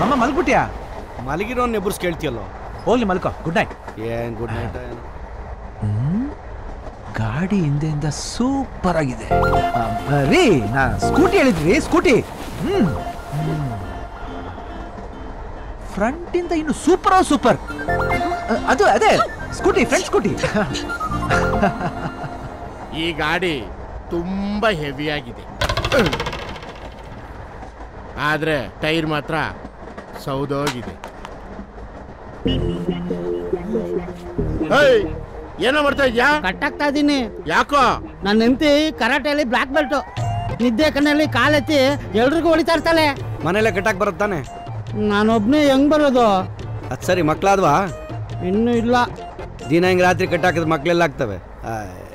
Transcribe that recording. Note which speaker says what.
Speaker 1: ಅಮ್ಮ ಮಲ್ಗ್ಬಿಟ್ಯಾ
Speaker 2: ಮಲಗಿರೋ ನೆಬ್ಬರ್ಸ್ ಕೇಳ್ತಿಯಲ್ಲೋ
Speaker 1: ಹೋಗ್ಲಿ ಮಲ್ಕೋ ಗುಡ್ ನೈಟ್
Speaker 2: ಏನ್ ಗುಡ್ ನೈಟ್
Speaker 1: ಗಾಡಿ ಹಿಂದೆಯಿಂದ ಸೂಪರ್ ಆಗಿದೆ ಆ, ಆ, ರೀ ನಾ ಸ್ಕೂಟಿ ಹೇಳಿದ್ರಿ ಸ್ಕೂಟಿ ಹ್ಮ್ ಫ್ರಂಟ್ ಇಂದ ಇನ್ನು ಸೂಪರ್ ಸೂಪರ್ ಅದು ಅದೇ ಸ್ಕೂಟಿ ಫ್ರಂಟ್ ಸ್ಕೂಟಿ
Speaker 3: ಈ ಗಾಡಿ ತುಂಬಾ ಹೆವಿ ಆಗಿದೆ ಆದ್ರೆ ಟೈರ್ ಮಾತ್ರ ಸೌದೋಗಿದೆ ಏಯ್, ಏನೋ ಮಾಡ್ತಾ ಇದ್ಯಾ
Speaker 4: ಕಟ್ಟಾಗ್ತಾ ಇದ್ದೀನಿ
Speaker 3: ಯಾಕೋ
Speaker 4: ನನ್ನ ಹೆಂಡತಿ ಕರಾಟೆಯಲ್ಲಿ ಬ್ಲಾಕ್ ಬೆಲ್ಟು ನಿದ್ದೆ ಕಣ್ಣಲ್ಲಿ ಕಾಲೆತ್ತಿ ಎಲ್ರಿಗೂ ಹೊಡಿತಾ ಇರ್ತಾಳೆ
Speaker 2: ಮನೆಯಲ್ಲೇ ಕಟ್ಟಾಕ್ ಬರುತ್ತಾನೆ
Speaker 4: ನಾನೊಬ್ನೇ ಹೆಂಗ್ ಬರೋದು
Speaker 2: ಅದ್ ಸರಿ ಮಕ್ಳಾದ್ವಾ
Speaker 4: ಇನ್ನೂ ಇಲ್ಲ
Speaker 2: ದಿನ ಹಿಂಗ್ ರಾತ್ರಿ ಕಟ್ಟಾಕಿದ ಮಕ್ಳೆಲ್ಲ ಆಗ್ತವೆ ಆಯ್.